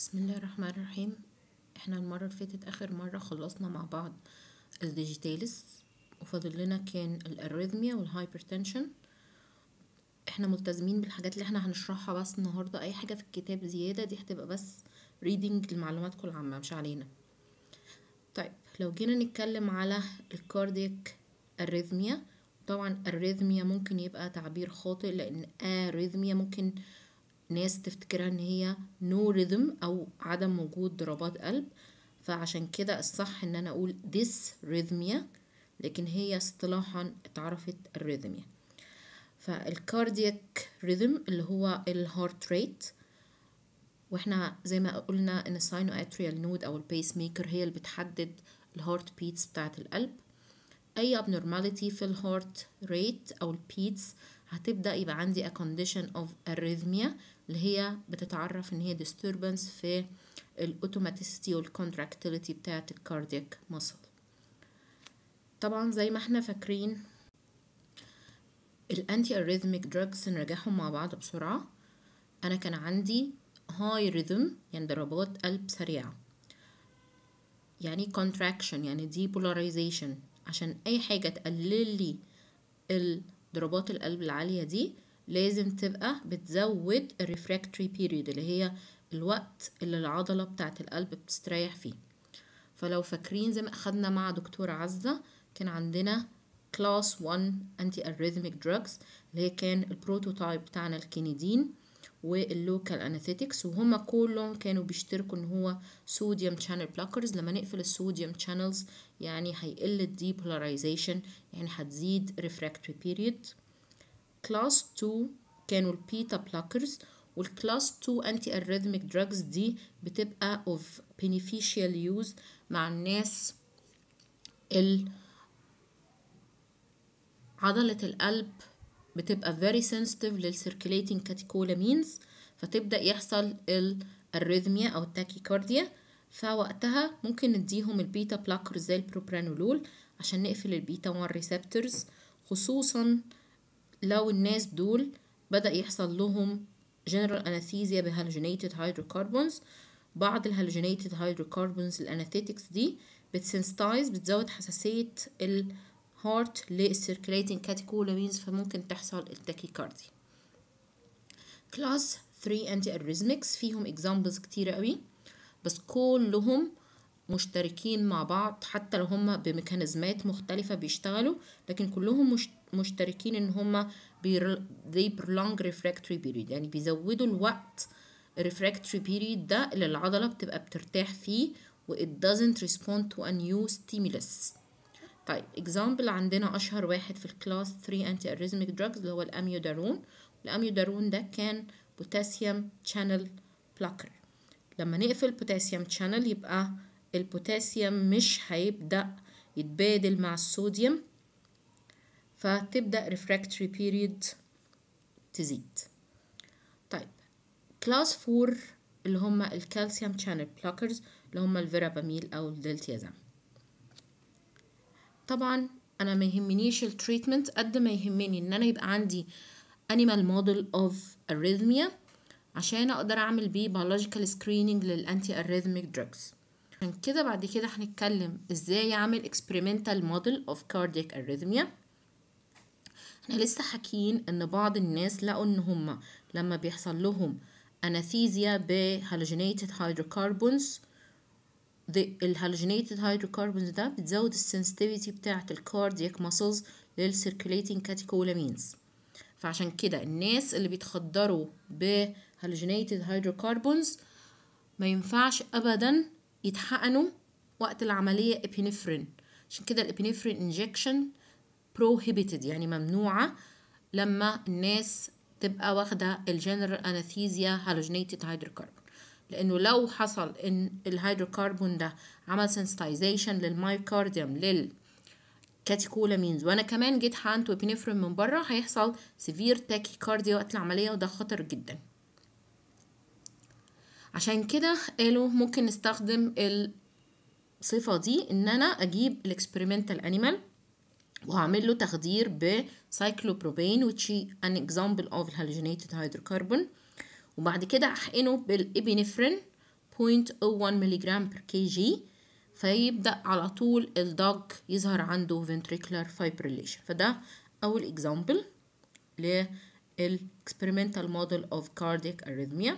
بسم الله الرحمن الرحيم احنا المرة اللي فاتت اخر مرة خلصنا مع بعض الديجيتالس وفاضل لنا كان الاريثميا والهايبرتنشن احنا ملتزمين بالحاجات اللي احنا هنشرحها بس النهاردة اي حاجة في الكتاب زيادة دي هتبقى بس ريدنج لمعلوماتكم العامة مش علينا طيب لو جينا نتكلم على الكاردياك اريثميا طبعا الريثميا ممكن يبقى تعبير خاطئ لان اريثميا ممكن ناس تفتكرها ان هي نو ريذم او عدم وجود ضربات قلب فعشان كده الصح ان انا اقول this rhythmia لكن هي اصطلاحا اتعرفت الريثميا فالكاردياك ريذم اللي هو الهارت ريت واحنا زي ما قلنا ان الساينو اتريال نود او البيس ميكر هي اللي بتحدد الهارت بيتس بتاعت القلب اي abnormality في الهارت ريت او البيتس هتبدا يبقى عندي a condition of arrhythmia اللي هي بتتعرف ان هي disturbance في الاوتوماتيسيتي والكونتراكتيليتي بتاعه الكاردياك muscle طبعا زي ما احنا فاكرين الانتي اريثميك دراجز نراجعهم مع بعض بسرعه انا كان عندي هاي ريذم يعني ضربات قلب سريعه يعني contraction يعني depolarization عشان اي حاجه تقلل لي ضربات القلب العاليه دي لازم تبقى بتزود الريفراكتوري بيريود اللي هي الوقت اللي العضله بتاعه القلب بتستريح فيه فلو فاكرين زي ما اخدنا مع دكتوره عزه كان عندنا كلاس 1 انتي اريثميك دراجز اللي هي كان البروتوتايب بتاعنا الكينيدين واللوكال انستيكس وهما كلهم كانوا بيشتركوا ان هو صوديوم شانل بلوكرز لما نقفل الصوديوم شانلز يعني هيقل الديبولاريزيشن يعني هتزيد ريفراكتوري بيريود كلاس 2 كانوا البيتا بلوكرز والكلاس 2 انتي اريثميك دراجز دي بتبقى اوف beneficial يوز مع الناس ال عضلة القلب بتبقى very sensitive للcirculating catecholamines فتبدأ يحصل الاريثميا أو التاكيكارديا فوقتها ممكن نديهم البيتا بلاكر زي البروبرانولول عشان نقفل البيتا 1 ريسبتورز خصوصا لو الناس دول بدأ يحصل لهم general anesthesia بهالوجينيتد hydrocarbons بعض الهالوجينيتد hydrocarbons الانستيكس دي بتسنسيتايز بتزود حساسية الهارت للسيركليتنج كاتيكولامينز فممكن تحصل التاكيكاردي كلاس 3 انتي اريزمكس فيهم اكزامبلز كتيرة قوي بس كلهم مشتركين مع بعض حتى لو هم بميكانيزمات مختلفة بيشتغلوا لكن كلهم مش مشتركين ان هم they prolong refractory period يعني بيزودوا الوقت refractory period ده اللي العضلة بتبقى بترتاح فيه و it doesn't respond to a new stimulus طيب example عندنا أشهر واحد في الكلاس 3 anti arrhythmic drugs اللي هو الأميودارون الأميودارون ده كان بوتاسيوم channel blocker لما نقفل بوتاسيوم channel يبقى البوتاسيوم مش هيبدأ يتبادل مع الصوديوم فتبدأ refractory period تزيد طيب كلاس 4 اللي هم الكالسيوم channel blockers اللي هم الفيراباميل أو الدلتيازام طبعا أنا ما يهمنيش التريتمنت قد ما يهمني إن أنا يبقى عندي animal model of arrhythmia عشان أقدر أعمل بيه biological screening للأنتي arrhythmic drugs عشان كده بعد كده هنتكلم ازاي اعمل experimental model of cardiac arrhythmia احنا لسه حاكيين ان بعض الناس لقوا ان هما لما بيحصل لهم اناثيزيا بهالوجينيتد هيدروكربونز الهالوجينيتد هيدروكربونز ده بتزود السنسيتيفيتي بتاعه الكاردياك ماسلز للسيركوليتنج كاتيكولامينز فعشان كده الناس اللي بيتخدروا بهالوجينيتد هيدروكربونز ما ينفعش ابدا يتحقنوا وقت العملية ابينفرين عشان كده الابينفرين انجكشن prohibited يعني ممنوعة لما الناس تبقى واخدة الجنرال اناثيزيا هالوجينيتد هيدروكربون لانه لو حصل ان الهيدروكربون ده عمل سنسيتايزيشن للمايوكارديوم لل كاتيكولامينز وانا كمان جيت حقنته ابينفرين من بره هيحصل سيفير تاكيكارديا وقت العملية وده خطر جدا عشان كده قالوا ممكن نستخدم الصفة دي ان انا اجيب الاكسبيرمنتال انيمال وهعمل له تخدير بسايكلوبروبين which is an example of halogenated hydrocarbon وبعد كده احقنه بالابينفرين 0.01 ملغ per kg فيبدأ على طول الدوج يظهر عنده ventricular fibrillation فده أول example لل experimental model of cardiac arrhythmia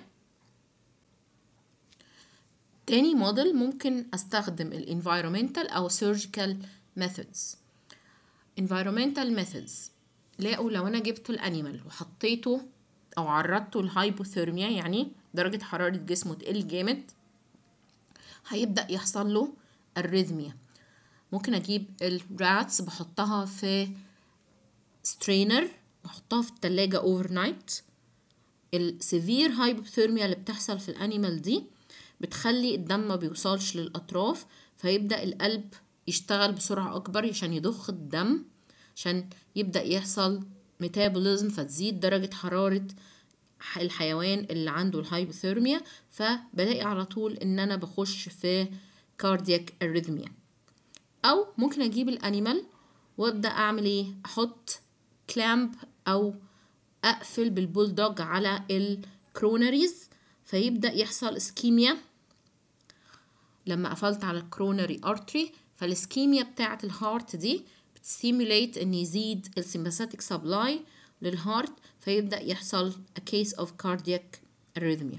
تاني موديل ممكن استخدم ال environmental او surgical methods environmental methods لاقوا لو انا جبت الانيمال وحطيته او عرضته للهايبوثيرميا يعني درجة حرارة جسمه تقل جامد هيبدأ يحصل له الريزميا ممكن اجيب الراتس بحطها في سترينر بحطها في التلاجة اوفر نايت السيفير هايبوثيرميا اللي بتحصل في الانيمال دي بتخلي الدم ما بيوصلش للأطراف فيبدأ القلب يشتغل بسرعة أكبر عشان يضخ الدم عشان يبدأ يحصل ميتابوليزم فتزيد درجة حرارة الحيوان اللي عنده الهايبوثيرميا فبلاقي على طول ان انا بخش في كاردياك اريثميا او ممكن اجيب الانيمال وابدا اعمل ايه احط كلامب او اقفل بالبولدوج على الكروناريز فيبدا يحصل اسكيميا لما قفلت على الكروناري ارتري فالاسكيميا بتاعه الهارت دي بتستيموليت ان يزيد السمباثيك سبلاي للهارت فيبدأ يحصل a case of cardiac arrhythmia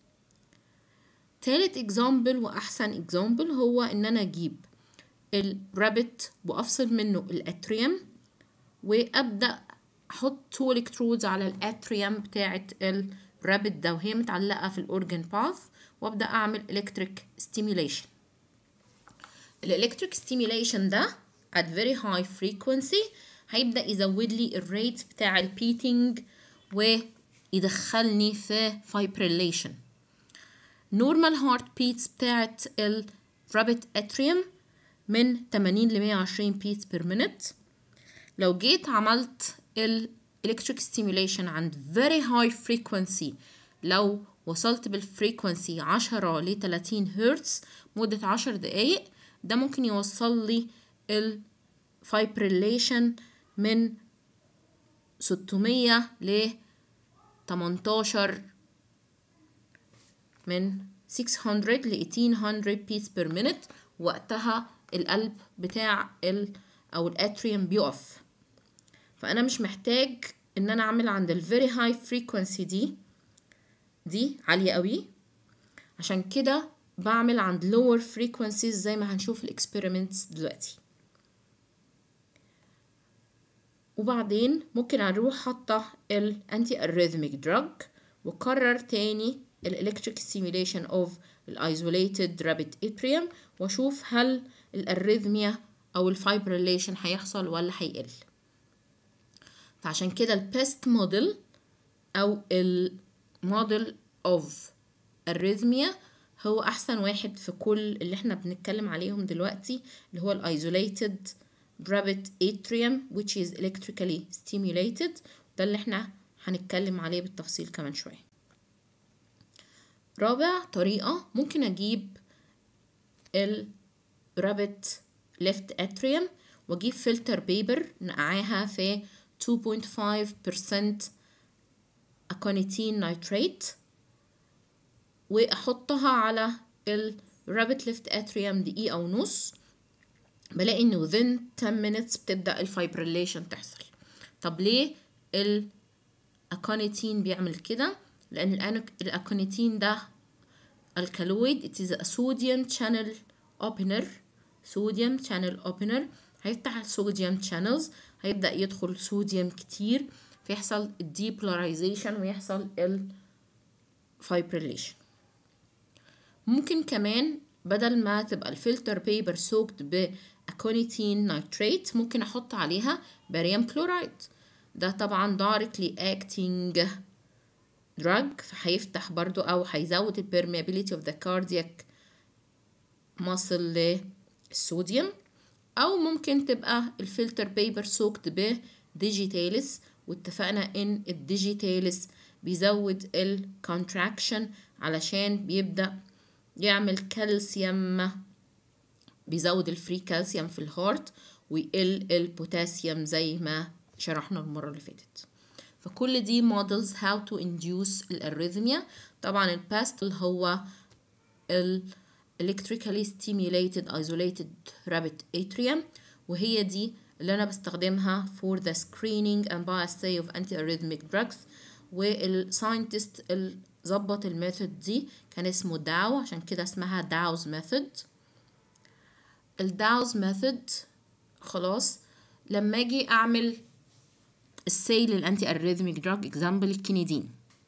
تالت example وأحسن example هو إن أنا أجيب الرابت وأفصل منه الأتريوم وأبدأ أحط تو الكترودز على الأتريوم بتاعة الرابت ده وهي متعلقة في الأورجن باث وأبدأ أعمل electric stimulation الإلكتريك stimulation ده at very high frequency هيبدأ يزود لي الريت بتاع البيتنج ويدخلني في fibrillation normal heart beats بتاعت الرابت اتريوم من 80 ل 120 beats per minute لو جيت عملت ال electric stimulation عند very high frequency لو وصلت بالفريكونسي 10 ل 30 هرتز مدة 10 دقايق ده ممكن يوصل لي ال fibrillation من 600 ل 18 من 600 ل 1800 بيس بير minute وقتها القلب بتاع ال او الاتريوم بيقف فانا مش محتاج ان انا اعمل عند ال very high frequency دي دي عالية قوي عشان كده بعمل عند lower frequencies زي ما هنشوف الاكسبيرمنتس دلوقتي وبعدين ممكن اروح حاطه الانتي اريثميك دراج وكرر تاني الالكتريك ستيميوليشن اوف الايزوليتد رابيد اتريوم واشوف هل الاريثميا او الفايبريليشن هيحصل ولا هيقل فعشان كده البيست موديل او الموديل اوف اريثميا هو احسن واحد في كل اللي احنا بنتكلم عليهم دلوقتي اللي هو الايزوليتد rabbit atrium which is electrically stimulated ده اللي احنا هنتكلم عليه بالتفصيل كمان شوية رابع طريقة ممكن أجيب ال rabbit left atrium وأجيب فلتر بيبر نقعاها في 2.5% أكونيتين نيتريت وأحطها على ال rabbit left atrium دقيقة ونص بلاقي انه within 10 minutes بتبدأ الفايبريليشن تحصل طب ليه الاكونيتين بيعمل كده لان الاكونيتين ده الكالويد it is a sodium channel opener sodium channel opener هيفتح الصوديوم channels هيبدأ يدخل صوديوم كتير فيحصل الديبولاريزيشن ويحصل الفايبريليشن ممكن كمان بدل ما تبقى الفلتر بيبر سوكت بأكونيتين نيتريت ممكن أحط عليها باريوم كلورايد ده طبعا دايركتلي اكتنج دراج فهيفتح برضو أو هيزود البرميابيليتي اوف ذا كاردياك ماسل للصوديوم أو ممكن تبقى الفلتر بيبر سوكت بديجيتالس واتفقنا إن الديجيتالس بيزود الكونتراكشن علشان بيبدأ يعمل كالسيوم بيزود الفري كالسيوم في الهارت ويقل البوتاسيوم زي ما شرحنا المرة اللي فاتت فكل دي models how to induce الاريثميا طبعا الباستل هو ال electrically stimulated isolated rabbit atrium وهي دي اللي أنا بستخدمها for the screening and bioassay of antiarrhythmic drugs والساينتست اللي ظبط الميثود دي كان اسمه داو عشان كده اسمها داوز ميثود الداوز ميثود خلاص لما اجي اعمل السي للانتي اريثميك دراج اكزامبل الكينيدين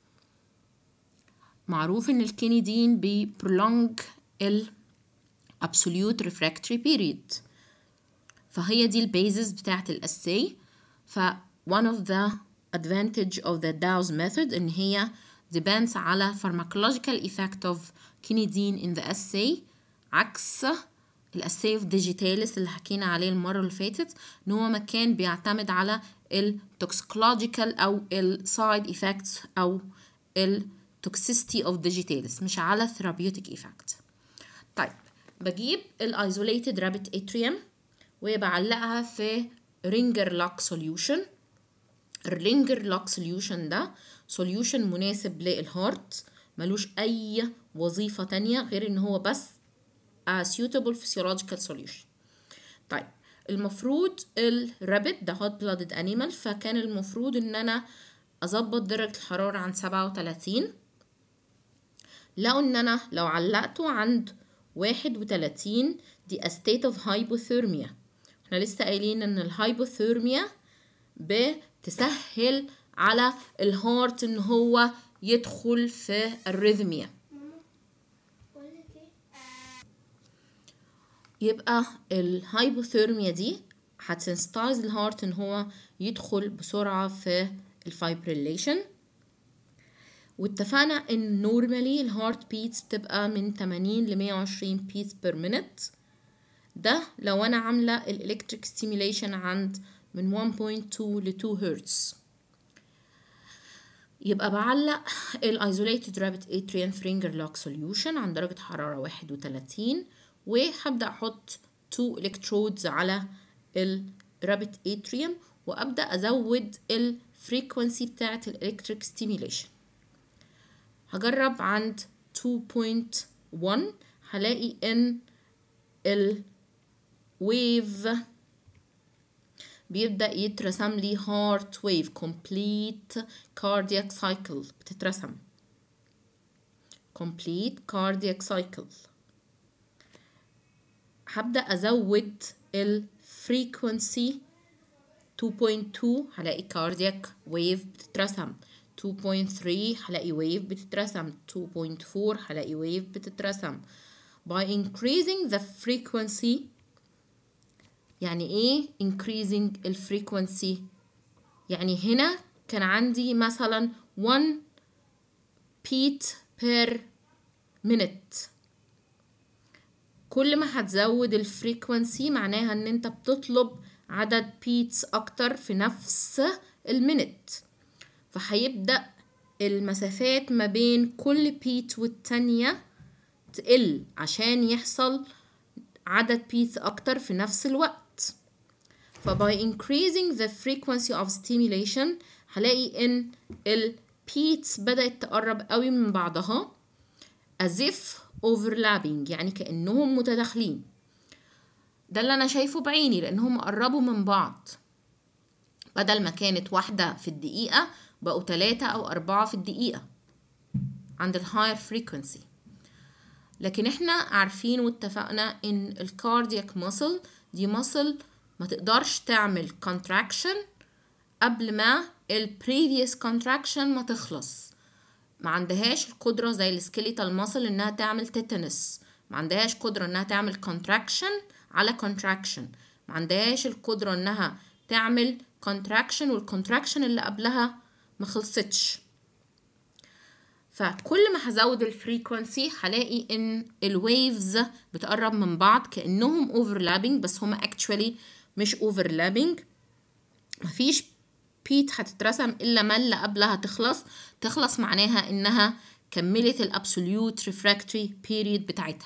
معروف ان الكينيدين بي prolong ال absolute refractory period فهي دي البيزس بتاعت الاسي ف one of the advantage of the Dawes method ان هي depends على pharmacological effect of quinidine in the assay عكس الاساي اوف ديجيتاليس اللي حكينا عليه المره اللي فاتت ان هو مكان بيعتمد على التوكسيكولوجيكال او السايد افكتس او التوكسيستي اوف ديجيتاليس مش على ثيرابيوتيك افكت طيب بجيب الايزوليتد رابت اتريوم وبعلقها في رينجر لوك سوليوشن الرينجر لوك سوليوشن ده سوليوشن مناسب للهارت ملوش اي وظيفه تانية غير ان هو بس a suitable physiological solution طيب المفروض الرابت ده hot blooded animal فكان المفروض ان انا اظبط درجة الحرارة عن سبعة وتلاتين لقوا ان انا لو علقته عند واحد وتلاتين دي a state of hypothermia احنا لسه قايلين ان الهايبوثيرميا بتسهل على الهارت ان هو يدخل في الريثميا يبقى الهايبوثيرميا دي هتسنسيتايز الهارت ان هو يدخل بسرعة في الفايبريليشن واتفقنا ان نورمالي الهارت بيتس بتبقى من 80 ل 120 بيتس بير مينت ده لو انا عاملة الالكتريك ستيميليشن عند من 1.2 ل 2 هرتز يبقى بعلق الايزوليتد رابت اتريان فرينجر لوك سوليوشن عند درجة حرارة 31 وهبدأ أحط تو electrodes على الرابت اتريوم وأبدأ أزود الفريكونسي بتاعة الإلكتريك ستيميليشن هجرب عند 2.1 هلاقي إن الويف بيبدأ يترسم لي heart wave complete cardiac cycle بتترسم complete cardiac cycle هبدأ أزود الفريكونسي 2.2 هلاقي cardiac wave بتترسم 2.3 هلاقي wave بتترسم 2.4 هلاقي wave بتترسم by increasing the frequency يعني ايه increasing الفريكونسي يعني هنا كان عندي مثلا 1 beat per minute كل ما هتزود الفريكونسي معناها ان انت بتطلب عدد بيتس اكتر في نفس المينت فهيبدأ المسافات ما بين كل بيت والتانية تقل عشان يحصل عدد بيتس اكتر في نفس الوقت فباي increasing the frequency of stimulation هلاقي ان البيتس بدأت تقرب قوي من بعضها as if overlapping يعني كأنهم متداخلين ده اللي أنا شايفه بعيني لأنهم قربوا من بعض بدل ما كانت واحدة في الدقيقة بقوا تلاتة أو أربعة في الدقيقة عند الهاير فريكونسي لكن احنا عارفين واتفقنا ان الكاردياك ماسل دي ماسل ما تقدرش تعمل contraction قبل ما ال previous contraction ما تخلص ما عندهاش القدرة زي السكيليتال ماسل انها تعمل تيتانس ما عندهاش قدرة انها تعمل contraction على contraction ما عندهاش القدرة انها تعمل contraction والcontraction اللي قبلها ما خلصتش فكل ما هزود الفريكونسي هلاقي ان الويفز بتقرب من بعض كانهم overlapping بس هما actually مش overlapping مفيش بيت هتترسم الا ما اللي قبلها تخلص تخلص معناها انها كملت الابسوليوت ريفراكتوري بيريد بتاعتها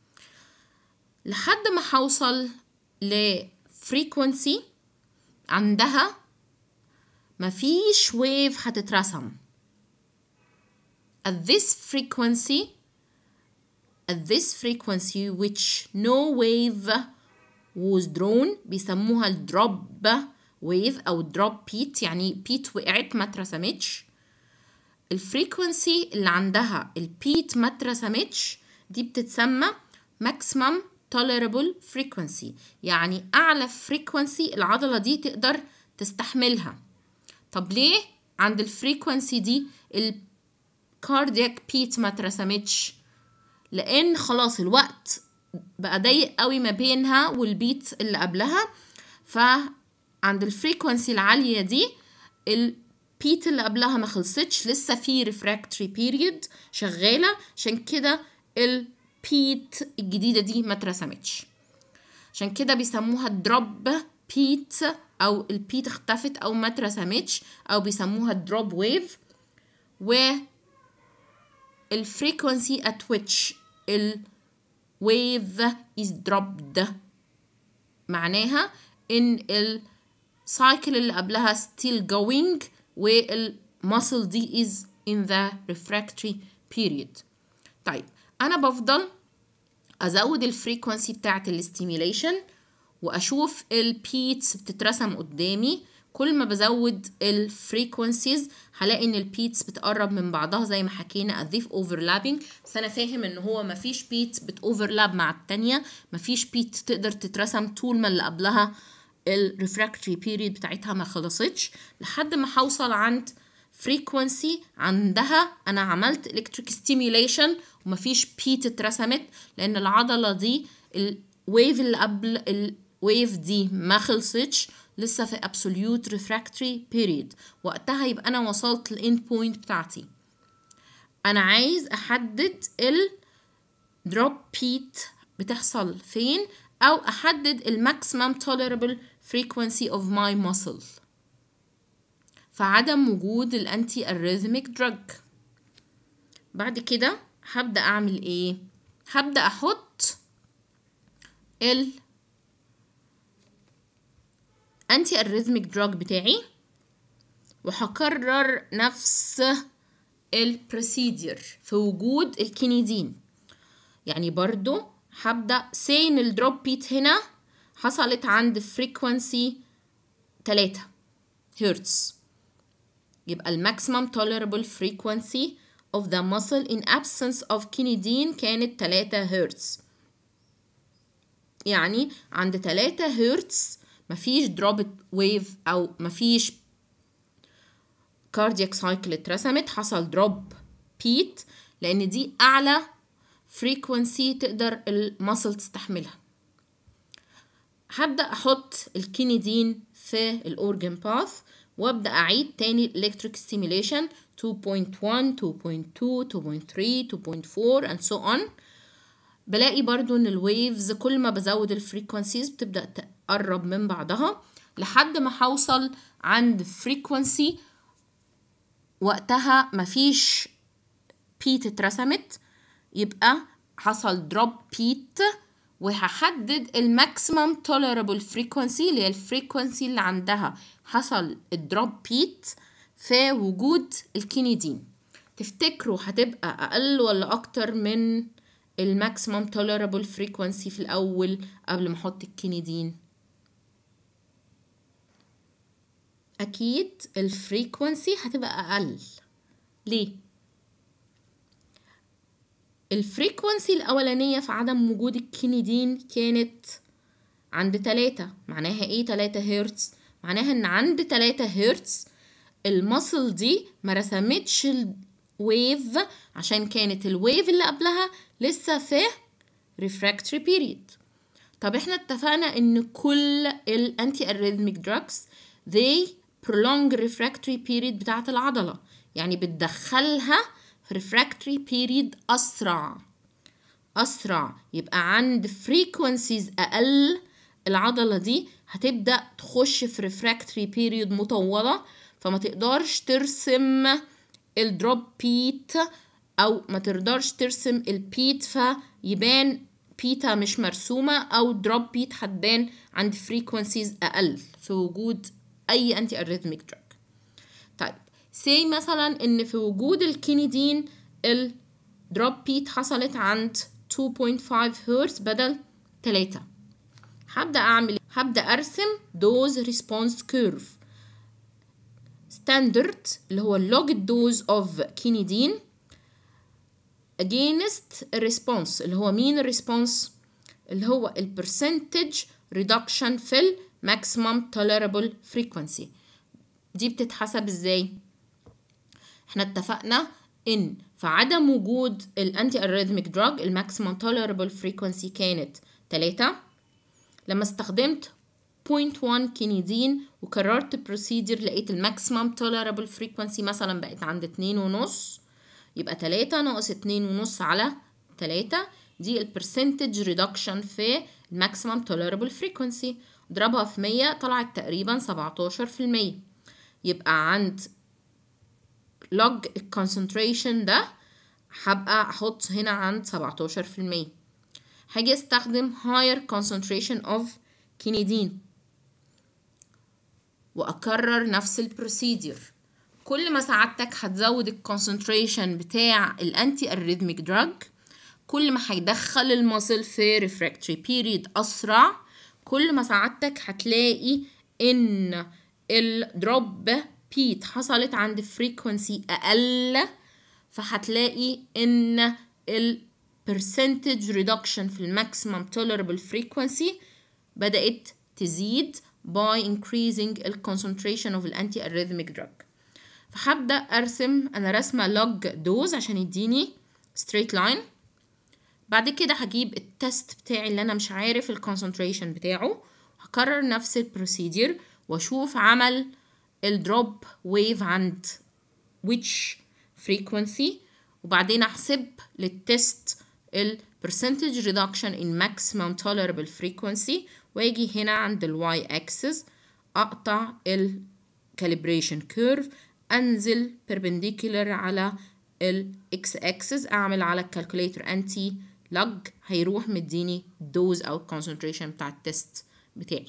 لحد ما هوصل لفريكونسي عندها مفيش ويف هتترسم at this frequency at this frequency which no wave was drawn بيسموها الدروب wave أو drop beat يعني بيت وقعت ما اترسمتش الفريكونسي اللي عندها البيت ما اترسمتش دي بتتسمى maximum tolerable frequency يعني أعلى frequency العضلة دي تقدر تستحملها طب ليه عند الفريكونسي دي الكاردياك بيت ما اترسمتش لان خلاص الوقت بقى ضيق قوي ما بينها والبيت اللي قبلها فعند الفريكونسي العالية دي البيت اللي قبلها ما خلصتش لسه في ريفراكتوري بيريود شغالة عشان كده البيت الجديدة دي ما اترسمتش عشان كده بيسموها دروب بيت او البيت اختفت او ما اترسمتش او بيسموها دروب ويف و الفريكونسي at which ال wave is dropped معناها ان السايكل اللي قبلها still going والمسل دي is in the refractory period طيب انا بفضل ازود الفريكونسي بتاعت الاستيميليشن واشوف البيتس بتترسم قدامي كل ما بزود الفريكونسيز هلاقي ان البيتس بتقرب من بعضها زي ما حكينا اضيف اوفرلابنج بس انا فاهم ان هو مفيش بيت بتوفرلاب مع التانية مفيش بيت تقدر تترسم طول ما اللي قبلها الريفراكتوري بيريد بتاعتها ما خلصتش لحد ما هوصل عند فريكونسي عندها انا عملت الكتريك ستيميوليشن ومفيش بيت اترسمت لان العضله دي الويف اللي قبل الويف دي ما خلصتش لسه في absolute refractory period وقتها يبقى انا وصلت للإند بوينت بتاعتي انا عايز احدد ال drop beat بتحصل فين او احدد ال maximum tolerable frequency of my muscle فعدم وجود الانتي اريثميك دراج بعد كده هبدا اعمل ايه هبدا احط ال انتي اريثميك دراج بتاعي وهكرر نفس البروسيدير في وجود الكينيدين يعني برضو هبدأ سين الدروب بيت هنا حصلت عند فريكونسي 3 هرتز يبقى الماكسيمم tolerable frequency of the muscle in absence of kinidine كانت 3 هرتز يعني عند 3 هرتز مفيش دروب ويف او مفيش كاردياك سايكل اترسمت حصل دروب بيت لان دي اعلى فريكونسي تقدر المسل تستحملها هبدا احط الكينيدين في الاورجن باث وابدا اعيد تاني الالكتريك ستيميليشن 2.1 2.2 2.3 2.4 and so on بلاقي برضو ان الويفز كل ما بزود الفريكونسيز بتبدا تقرب من بعضها لحد ما هوصل عند فريكونسي وقتها مفيش بيت اترسمت يبقى حصل دروب بيت وهحدد الماكسيمم tolerable frequency اللي هي الفريكونسي اللي عندها حصل الدروب بيت في وجود الكينيدين تفتكروا هتبقى اقل ولا اكتر من الماكسيمم tolerable frequency في الاول قبل ما احط الكينيدين اكيد الفريكونسي هتبقى اقل ليه الفريكونسي الاولانيه في عدم وجود الكينيدين كانت عند 3 معناها ايه 3 هرتز معناها ان عند 3 هرتز المصل دي ما رسمتش الويف عشان كانت الويف اللي قبلها لسه في refractory period طب احنا اتفقنا ان كل الانتي اريثميك دراجز they prolong refractory period بتاعة العضلة يعني بتدخلها في refractory period أسرع أسرع يبقى عند frequencies أقل العضلة دي هتبدأ تخش في refractory period مطولة فما تقدرش ترسم الدروب بيت أو ما تقدرش ترسم البيت فيبان بيتا مش مرسومة أو دروب بيت هتبان عند frequencies أقل في وجود اي انتي اريثميك دراج طيب سي مثلا ان في وجود الكينيدين الدروب بيت حصلت عند 2.5 هرتز بدل 3 هبدأ أعمل إيه؟ هبدأ أرسم دوز ريسبونس كيرف ستاندرد اللي هو اللوج دوز اوف كينيدين against الريسبونس اللي هو مين الريسبونس اللي هو البرسنتج ريدكشن في الماكسيمم tolerable frequency دي بتتحسب ازاي احنا اتفقنا ان في عدم وجود الانتي اريثميك دراج الماكسيمم tolerable frequency كانت 3 لما استخدمت 0.1 كينيدين وكررت بروسيدر لقيت الماكسيمم tolerable frequency مثلا بقت عند اتنين ونص يبقى تلاتة ناقص اتنين ونص على تلاتة دي البرسنتج ريدكشن في الماكسيمم tolerable frequency اضربها في مية طلعت تقريبا سبعتاشر في المية يبقى عند log الكونسنتريشن ده هبقى احط هنا عند سبعتاشر في المية هاجي استخدم higher concentration of كينيدين واكرر نفس البروسيدير كل ما سعادتك هتزود الكونسنتريشن بتاع الانتي اريثميك دراج كل ما هيدخل المصل في ريفراكتوري بيريد اسرع كل ما سعادتك هتلاقي ان الدروب بيت حصلت عند فريكونسي اقل فهتلاقي ان البرسنتج ريدكشن في الماكسيمم tolerable frequency بدأت تزيد by increasing ال concentration of الانتي arrhythmic drug فهبدأ أرسم أنا رسمة log دوز عشان يديني straight line بعد كده هجيب التست بتاعي اللي أنا مش عارف ال concentration بتاعه هكرر نفس البروسيدير وأشوف عمل الدروب ويف عند which frequency وبعدين أحسب للتست ال percentage reduction in maximum tolerable frequency واجي هنا عند ال y axis اقطع ال calibration curve انزل perpendicular على ال x axis اعمل على الكالكوليتر انتي لج هيروح مديني الدوز او الكونسنتريشن بتاع التست بتاعي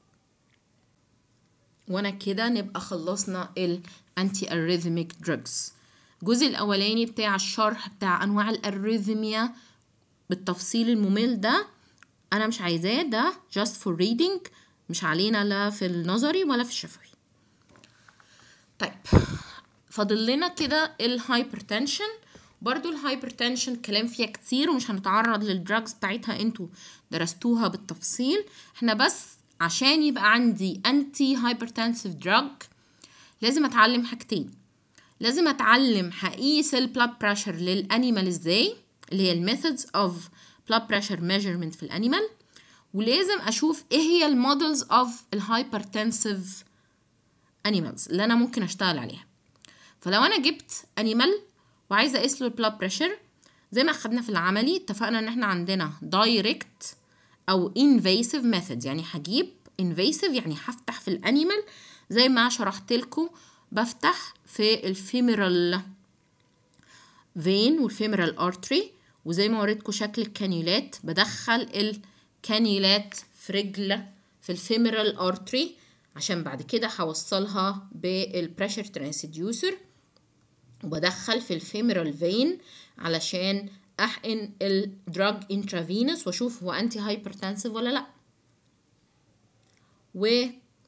وانا كده نبقى خلصنا الانتي اريثميك دراجز الجزء الاولاني بتاع الشرح بتاع انواع الاريثميا بالتفصيل الممل ده انا مش عايزاه ده just for reading مش علينا لا في النظري ولا في الشفوي طيب فاضل لنا كده الهايبرتنشن برضو الهايبرتنشن كلام فيها كتير ومش هنتعرض للدراجز بتاعتها انتوا درستوها بالتفصيل احنا بس عشان يبقى عندي انتي هايبرتنسيف دراج لازم اتعلم حاجتين لازم اتعلم هقيس البلاد بريشر للانيمال ازاي اللي هي الميثودز اوف blood pressure measurement في الانيمال ولازم اشوف ايه هي المودلز اوف الهايبرتنسيف انيمالز اللي انا ممكن اشتغل عليها فلو انا جبت انيمال وعايزه اقيس له البلاد بريشر زي ما اخدنا في العملي اتفقنا ان احنا عندنا دايركت او invasive ميثود يعني هجيب invasive يعني هفتح في الانيمال زي ما شرحت لكم بفتح في الفيميرال فين والفيميرال ارتري وزي ما وريتكم شكل الكانيولات بدخل الكانيولات في رجل في الفيميرال ارتري عشان بعد كده هوصلها بالبريشر ترانسديوسر وبدخل في الفيميرال فين علشان احقن الدراج انترافينوس واشوف هو انتي هايبرتنسيف ولا لا و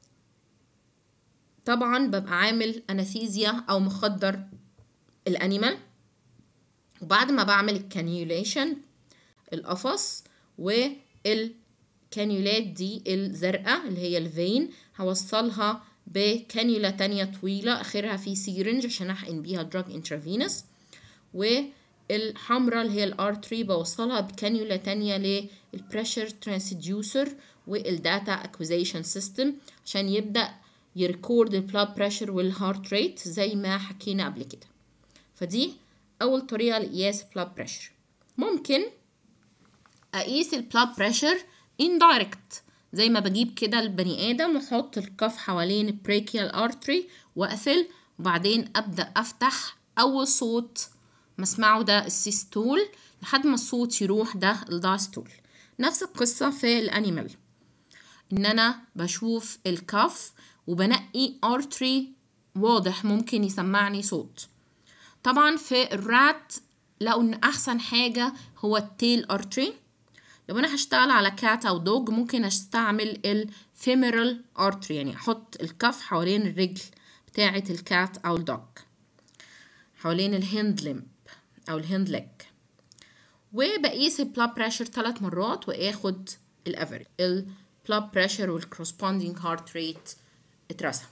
طبعا ببقى عامل انستيزيا او مخدر الانيمال وبعد ما بعمل الكانيوليشن القفص والكانيولات دي الزرقاء اللي هي الفين هوصلها بكانيولا تانية طويلة آخرها في سيرنج عشان أحقن بيها دراج انترافينوس والحمراء اللي هي الارتري بوصلها بكانيولا تانية للبريشر ترانسديوسر والداتا اكوزيشن سيستم عشان يبدأ يريكورد البلاد بريشر والهارت ريت زي ما حكينا قبل كده فدي أول طريقة لقياس البلاد بريشر ممكن أقيس البلاد بريشر indirect زي ما بجيب كده البني آدم وأحط الكف حوالين البريكيال ارتري وأقفل وبعدين أبدأ أفتح أول صوت ما اسمعه ده السيستول لحد ما الصوت يروح ده الداستول نفس القصة في الأنيمال إن أنا بشوف الكف وبنقي ارتري واضح ممكن يسمعني صوت طبعا في الرات لقوا ان احسن حاجة هو التيل ارتري لو انا هشتغل على كات او دوج ممكن استعمل الفيمورال ارتري يعني احط الكف حوالين الرجل بتاعة الكات او الدوج حوالين الهند لمب او الهند ليج وبقيس البلاد بريشر ثلاث مرات واخد الافريج البلاد بريشر والكورسبوندينج هارت ريت اترسم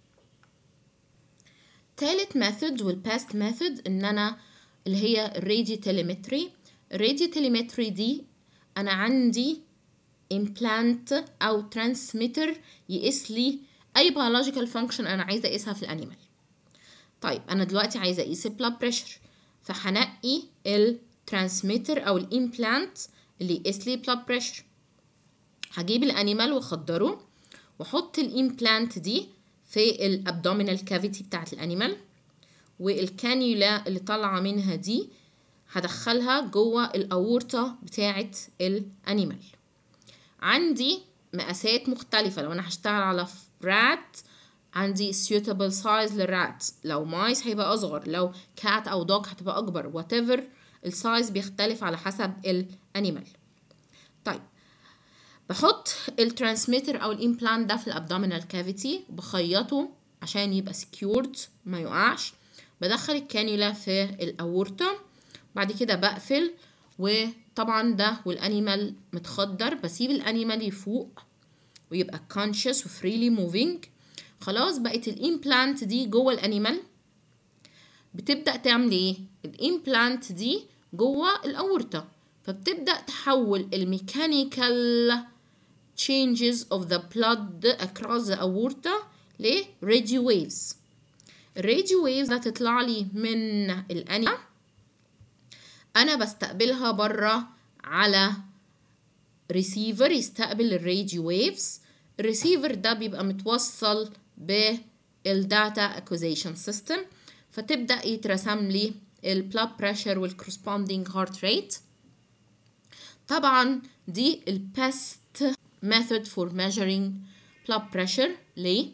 تالت ميثود والباست ميثود ان انا اللي هي الراديو تيليمتري الراديو تيليمتري دي انا عندي implant او ترانسميتر يقيس لي اي biological function انا عايزه اقيسها في الانيمال طيب انا دلوقتي عايزه اقيس البلاد بريشر فهنقي الترانسميتر او الامبلانت اللي يقيس لي بلاد بريشر هجيب الانيمال واخدره واحط الامبلانت دي في الابدومينال كافيتي بتاعت الانيمال والكانيولا اللي طالعه منها دي هدخلها جوه الاورطه بتاعت الانيمال عندي مقاسات مختلفه لو انا هشتغل على رات عندي suitable size للرات لو مايس هيبقى اصغر لو كات او دوج هتبقى اكبر whatever السايز بيختلف على حسب الانيمال طيب بحط الترانسميتر او الامبلانت ده في الابدومينال كافيتي بخيطه عشان يبقى سكيورد ما يقعش بدخل الكانيولا في الاورطه بعد كده بقفل وطبعا ده والانيمال متخدر بسيب الانيمال يفوق ويبقى conscious وفريلي موفينج خلاص بقت الامبلانت دي جوه الانيمال بتبدا تعمل ايه الامبلانت دي جوه الاورطه فبتبدا تحول الميكانيكال changes of the blood across the aorta ل radio waves الراديو ويفز هتطلع لي من الانيمال انا بستقبلها بره على ريسيفر يستقبل الراديو ويفز الريسيفر ده بيبقى متوصل بالداتا اكوزيشن سيستم فتبدا يترسم لي البلاد بريشر والكورسبوندينج هارت ريت طبعا دي البست method for measuring blood pressure ليه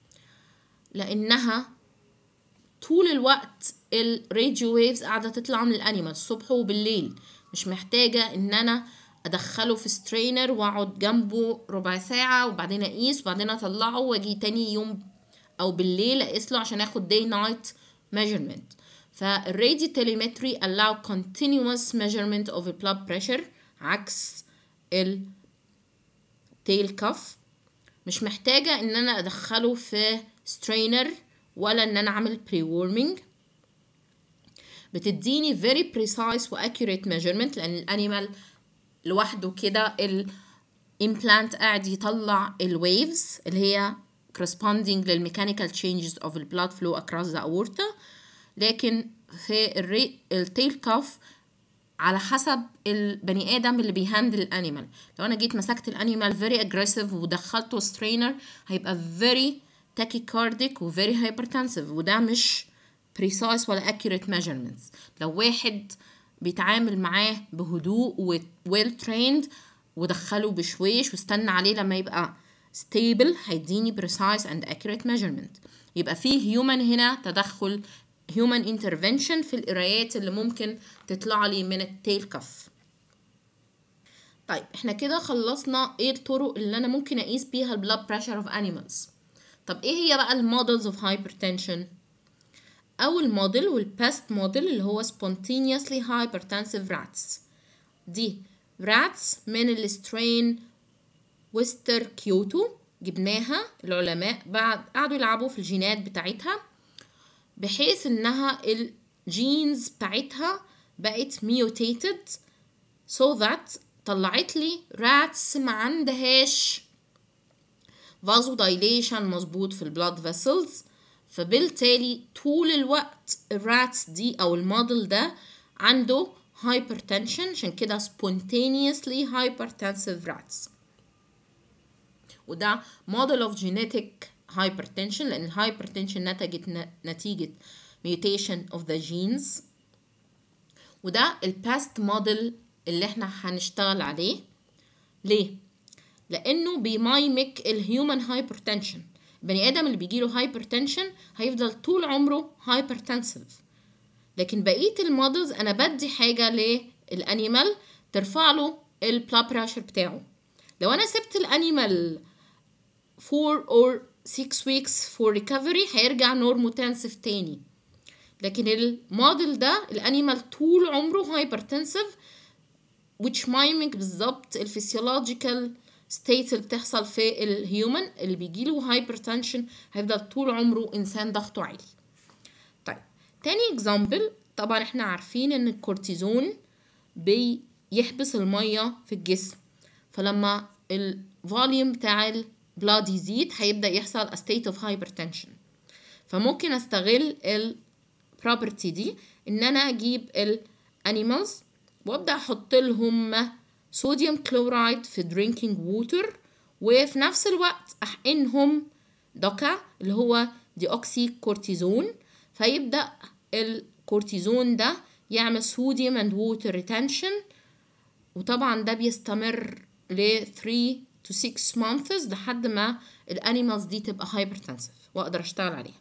لانها طول الوقت الراديو ويفز قاعده تطلع من الانيمال الصبح وبالليل مش محتاجه ان انا ادخله في سترينر واقعد جنبه ربع ساعه وبعدين اقيس وبعدين اطلعه واجي تاني يوم او بالليل اقيس له عشان اخد day night measurement فالراديو تيليمتري allow continuous measurement of the blood pressure عكس ال tail cuff مش محتاجة ان انا ادخله في سترينر ولا ان انا اعمل بري وورمينج بتديني very precise و accurate measurement لان الانيمال لوحده كده الامبلانت قاعد يطلع الويفز اللي هي corresponding للميكانيكال changes of the blood flow across the aorta لكن في الري التيل كاف على حسب البني ادم اللي بيهندل الانيمال لو انا جيت مسكت الانيمال فيري اجريسيف ودخلته سترينر هيبقى فيري تاكيكارديك وفيري هايبرتنسيف وده مش precise ولا accurate measurements لو واحد بيتعامل معاه بهدوء و well trained ودخله بشويش واستنى عليه لما يبقى stable هيديني precise and accurate measurement يبقى فيه human هنا تدخل human intervention في القرايات اللي ممكن تطلع لي من التيل كف طيب احنا كده خلصنا ايه الطرق اللي انا ممكن اقيس بيها البلاد بريشر اوف animals طب ايه هي بقى المودلز اوف hypertension اول موديل والباست موديل اللي هو spontaneously hypertensive rats دي rats من السترين ويستر كيوتو جبناها العلماء بعد قعدوا يلعبوا في الجينات بتاعتها بحيث انها الجينز بتاعتها بقت ميوتيتد so that طلعت لي rats ما عندهاش vasodilation مظبوط في البلاد فيسلز فبالتالي طول الوقت الراتس دي او الموديل ده عنده hypertension عشان كده spontaneously hypertensive rats وده model of genetic hypertension لأن الهايبرتنشن نتجت نتيجة mutation of the genes وده الباست موديل اللي احنا هنشتغل عليه ليه؟ لأنه بيمايمك الهيومن هايبرتنشن البني آدم اللي بيجيله هايبرتنشن هيفضل طول عمره هايبرتنسيف لكن بقيه المودلز انا بدي حاجه للانيمال ترفع له البلاد بريشر بتاعه لو انا سبت الانيمال 4 or 6 weeks for recovery هيرجع نورموتنسيف تاني لكن الموديل ده الانيمال طول عمره هايبرتنسيف which mimic بالظبط الفسيولوجيكال ستيتس اللي بتحصل في الهيومن اللي بيجيله هايبرتنشن هيفضل طول عمره انسان ضغطه عالي طيب تاني اكزامبل طبعا احنا عارفين ان الكورتيزون بيحبس الميه في الجسم فلما الفوليوم بتاع البلاد يزيد هيبدا يحصل a state of hypertension فممكن استغل البروبرتي دي ان انا اجيب الانيمالز وابدا احط لهم صوديوم كلورايد في درينكينج ووتر وفي نفس الوقت احقنهم دوكا اللي هو دي اوكسي كورتيزون فيبدا الكورتيزون ده يعمل صوديوم اند ووتر ريتنشن وطبعا ده بيستمر ل 3 to 6 months لحد ما الانيمالز دي تبقى هايبرتنسيف واقدر اشتغل عليها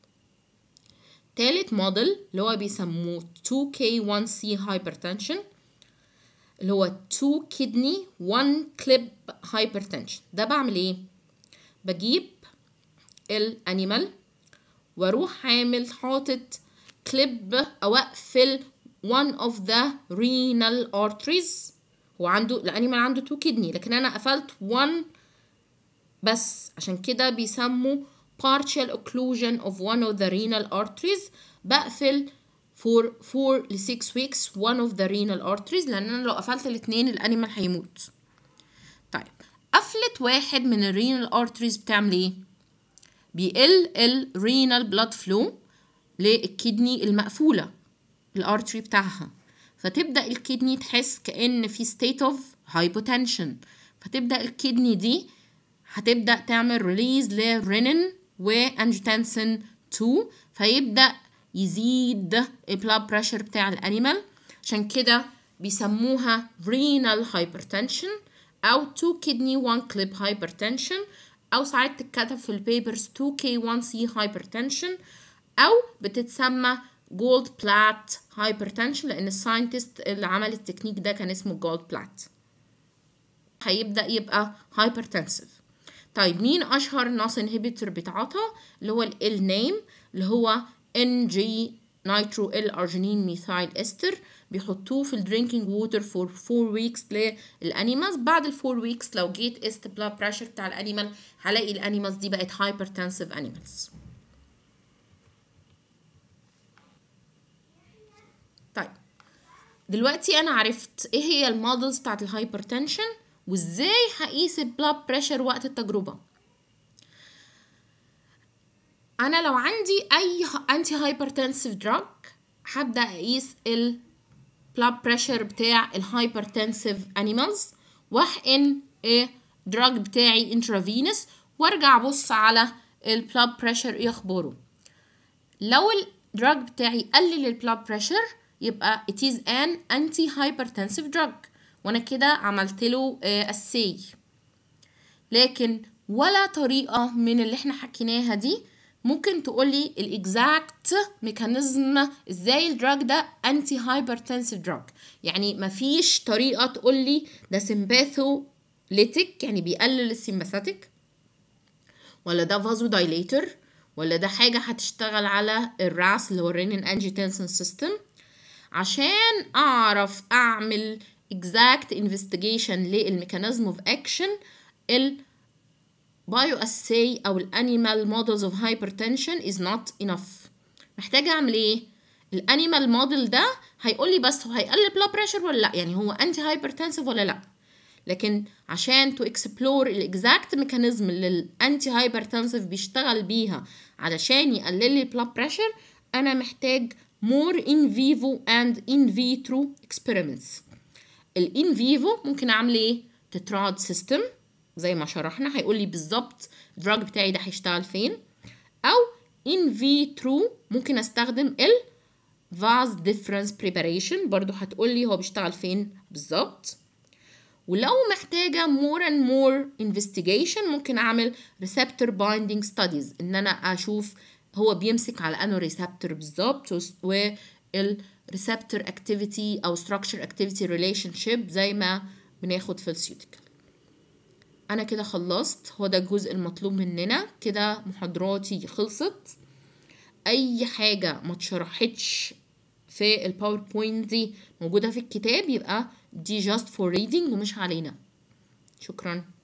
تالت موديل اللي هو بيسموه 2K1C hypertension اللي هو 2 kidney 1 clip hypertension ده بعمل ايه بجيب الانيمال واروح عامل حاطط كليب او اقفل one of the renal arteries هو عنده الانيمال عنده 2 كدني لكن انا قفلت 1 بس عشان كده بيسموا partial occlusion of one of the renal arteries بقفل for 4 ل 6 weeks one of the renal arteries لان انا لو قفلت الاثنين الانيمال هيموت طيب قفلت واحد من الرينال arteries بتعمل ايه بيقل الرينال بلاد فلو للكدني المقفوله الارتري بتاعها فتبدا الكدني تحس كان في state of hypotension فتبدا الكدني دي هتبدا تعمل ريليز لرينين وانجيوتنسين 2 فيبدا يزيد البلاد بريشر بتاع الانيمال عشان كده بيسموها renal hypertension او 2 kidney 1 clip hypertension او ساعات تتكتب في البيبرز 2K1C hypertension او بتتسمى جولد بلات hypertension لان الساينتست اللي عمل التكنيك ده كان اسمه جولد بلات هيبدا يبقى hypertensive طيب مين اشهر ناس انهبيتور بتاعتها اللي هو ال نيم اللي هو NG نيترو ال ارجينين ميثايل استر بيحطوه في الدرينكينج ووتر فور 4 ويكس للانيمالز بعد ال 4 ويكس لو جيت قست بلاد بريشر بتاع الانيمال هلاقي الانيمالز دي بقت هايبرتنسيف انيمالز طيب دلوقتي انا عرفت ايه هي المودلز بتاعت الهايبرتنشن وازاي هقيس البلاد بريشر وقت التجربه انا لو عندي اي انتي هايبرتنسيف دراج هبدا اقيس البلاد بريشر بتاع الهايبرتنسيف انيمالز واحقن الدراج بتاعي انترافينس وارجع ابص على البلاد بريشر ايه اخباره لو الدراج بتاعي قلل البلاد بريشر يبقى it is an anti hypertensive drug وانا كده عملت له السي لكن ولا طريقة من اللي احنا حكيناها دي ممكن تقولي الاكزاكت ميكانيزم ازاي الدراج ده انتي هايبرتنسيف دراج يعني مفيش طريقة تقولي ده سيمباثوليتيك يعني بيقلل السيمباثيك ولا ده فازو دايليتر ولا ده حاجة هتشتغل على الراس اللي هو الرينين انجيتنسن سيستم عشان اعرف اعمل exact investigation للميكانيزم of action ال bioassay او الانيمال models of hypertension is not enough محتاجة اعمل ايه الانيمال موديل ده هيقول لي بس هو هيقلل بلاد بريشر ولا لا يعني هو انتي هايبرتنسيف ولا لا لكن عشان تو اكسبلور الاكزاكت ميكانيزم اللي الانتي هايبرتنسيف بيشتغل بيها علشان يقلل لي البلاد بريشر انا محتاج more in vivo and in vitro experiments الان فيفو ممكن اعمل ايه تتراد سيستم زي ما شرحنا هيقول لي بالظبط الدراج بتاعي ده هيشتغل فين او ان فيترو ممكن استخدم ال فاز ديفرنس بريباريشن برضو هتقول لي هو بيشتغل فين بالظبط ولو محتاجه more and more investigation ممكن اعمل receptor binding studies ان انا اشوف هو بيمسك على انه ريسبتور بالظبط و ال receptor activity او structure activity relationship زي ما بناخد في السيوتيكال انا كده خلصت هو ده الجزء المطلوب مننا كده محاضراتي خلصت اي حاجه ما اتشرحتش في الباوربوينت دي موجوده في الكتاب يبقى دي just for reading ومش علينا شكرا